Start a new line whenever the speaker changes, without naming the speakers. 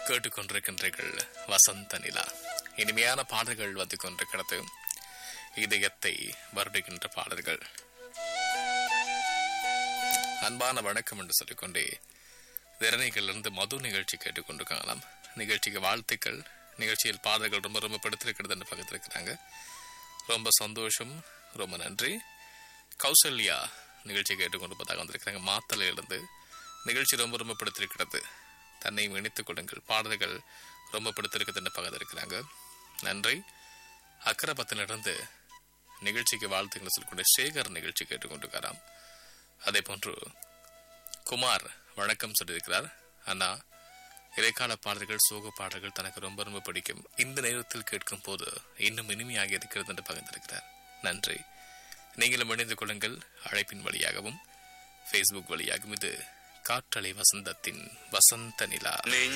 கேட்டுக்கொண்டிருக்கின்றீர்கள் வசந்த நிலா இனிமையான பாடல்கள் வந்து கொண்டிருக்கிறது இதயத்தை வருடுகின்ற பாடல்கள் அன்பான வணக்கம் என்று சொல்லிக்கொண்டே திறனைகளிலிருந்து மது நிகழ்ச்சி கேட்டுக்கொண்டிருக்கலாம் நிகழ்ச்சிக்கு வாழ்த்துக்கள் நிகழ்ச்சியில் பாடல்கள் ரொம்ப ரொம்ப படுத்திருக்கிறது என்று பக்கத்திருக்கிறாங்க ரொம்ப சந்தோஷம் ரொம்ப நன்றி கௌசல்யா நிகழ்ச்சி கேட்டுக்கொண்டிருப்பதாக வந்திருக்கிறாங்க மாத்தலையிலிருந்து நிகழ்ச்சி ரொம்ப ரொம்ப பிடித்திருக்கிறது தன்னையும் இணைத்துக் கொள்ளுங்கள் பாடல்கள் ரொம்ப பிடித்திருக்குது என்று பக்கத்தில் இருக்கிறாங்க நன்றி அக்கரபத்திலிருந்து நிகழ்ச்சிக்கு வாழ்த்துக்களை சொல்லிக்கொண்டு சேகர் நிகழ்ச்சி கேட்டுக்கொண்டிருக்கிறாராம் அதே போன்று குமார் வணக்கம் சொல்லியிருக்கிறார் அண்ணா இடைக்கால பாடல்கள் சோக பாடல்கள் தனக்கு ரொம்ப ரொம்ப பிடிக்கும் இந்த நேரத்தில் கேட்கும் போது இன்னும் இனிமையாக இருக்கிறது என்று பகிர்ந்திருக்கிறார் நன்றி நீங்களும் இணைந்து கொள்ளுங்கள் அழைப்பின் வழியாகவும் ஃபேஸ்புக் வழியாகவும் இது காற்றலை வசந்தத்தின் வசந்த நிலா